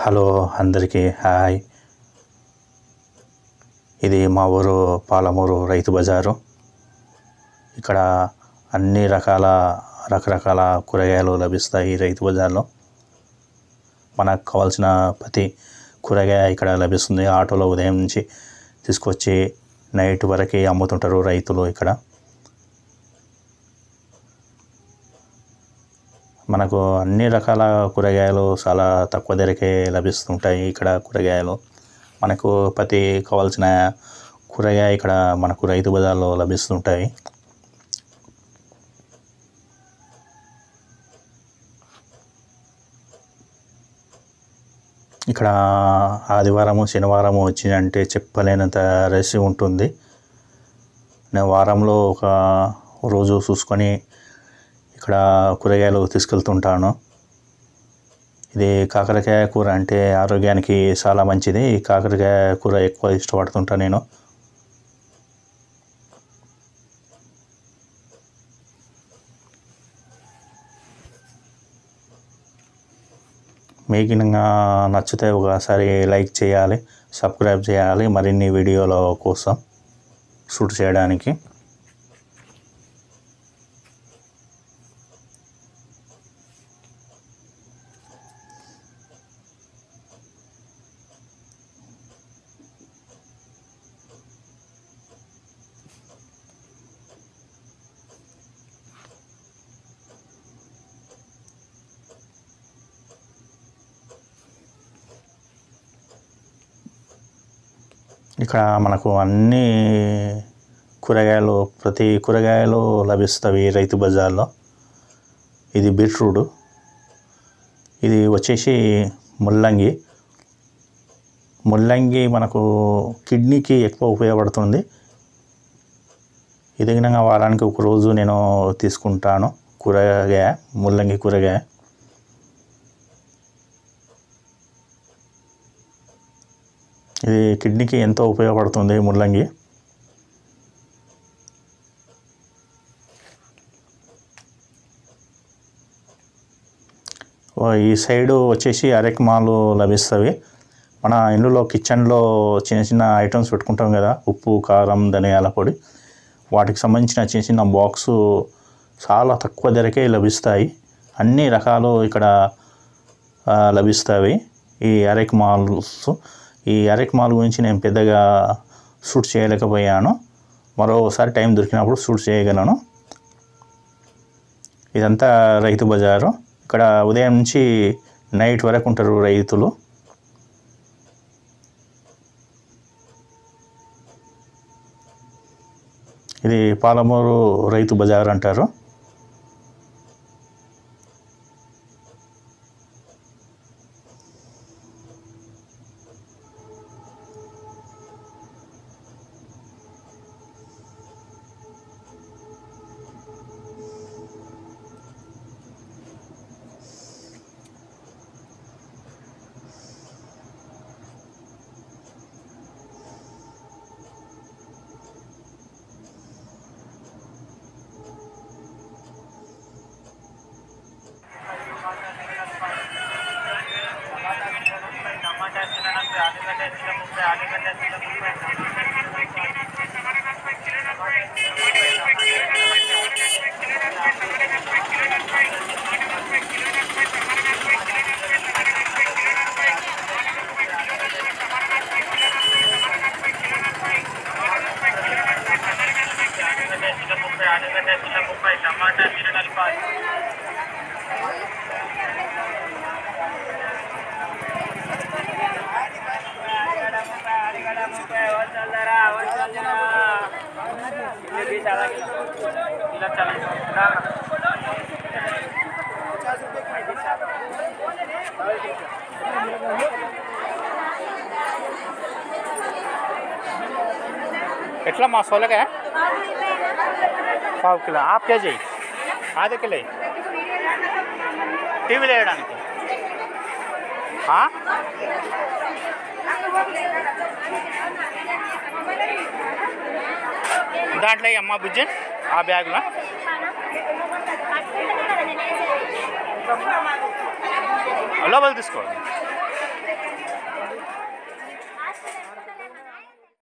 Hello అందరికీ hi ఇది మా ఊరు పాలమూరు రైతు బజారు ఇక్కడ అన్ని రకాల రకరకాల కూరగాయలు లభిస్తాయి ఈ రైతు బజార్లో మనకు కావాల్సిన ప్రతి కూరగాయ ఇక్కడ లభిస్తుంది ఆటోలో ఉదయం నుంచి తీసుకొచ్చి నైట్ వరకు అమ్ముతుంటారు రైతులు ఇక్కడ మనకు అన్ని రకాల కూరగాయలు చాలా తక్కువ ధరకే లభిస్తుంటాయి ఇక్కడ కూరగాయలు మనకు ప్రతి కావాల్సిన కూరగాయ ఇక్కడ మనకు రైతు బజార్లో లభిస్తుంటాయి ఇక్కడ ఆదివారము శనివారము వచ్చిందంటే చెప్పలేనంత రష్ ఉంటుంది నేను వారంలో ఒక రోజు చూసుకొని ఇక్కడ కూరగాయలు తీసుకెళ్తుంటాను ఇది కాకరకాయ కూర అంటే ఆరోగ్యానికి చాలా మంచిది ఈ కాకరకాయ కూర ఎక్కువ ఇష్టపడుతుంటాను నేను మీకు కనుక నచ్చితే ఒకసారి లైక్ చేయాలి సబ్స్క్రైబ్ చేయాలి మరిన్ని వీడియోల కోసం షూట్ చేయడానికి ఇక్కడ మనకు అన్ని కూరగాయలు ప్రతి కూరగాయలు లభిస్తవి రైతు బజార్లో ఇది బీట్రూట్ ఇది వచ్చేసి ముల్లంగి ముల్లంగి మనకు కిడ్నీకి ఎక్కువ ఉపయోగపడుతుంది ఇది విధంగా వారానికి ఒక రోజు నేను తీసుకుంటాను కూరగాయ ముల్లంగి కూరగాయ ఇది కిడ్నీకి ఎంతో ఉపయోగపడుతుంది ముల్లంగి ఓ ఈ సైడు వచ్చేసి అరెకమాలు లభిస్తవి మన ఇంట్లో కిచెన్లో చిన్న చిన్న ఐటమ్స్ పెట్టుకుంటాం కదా ఉప్పు కారం ధనియాల పొడి వాటికి సంబంధించిన చిన్న చిన్న బాక్సు చాలా తక్కువ ధరకే లభిస్తాయి అన్ని రకాలు ఇక్కడ ఆ, లభిస్తాయి ఈ అరెక్ మాల్స్ ఈ అరెక్ మాల్ గురించి నేను పెద్దగా షూట్ చేయలేకపోయాను మరోసారి టైం దొరికినప్పుడు షూట్ చేయగలను ఇదంతా రైతు బజారు ఇక్కడ ఉదయం నుంచి నైట్ వరకు ఉంటారు రైతులు ఇది పాలమూరు రైతు బజార్ అంటారు ఎట్లా మా సోలగా పావు కిలో హాఫ్ కేజీ ఆధ కిలో టీవీలో వేయడానికి ఆ? దాంట్లో ఈ అమ్మ బుజ్జి ఆ బ్యాగ్లో లోపల తీసుకో ఆరు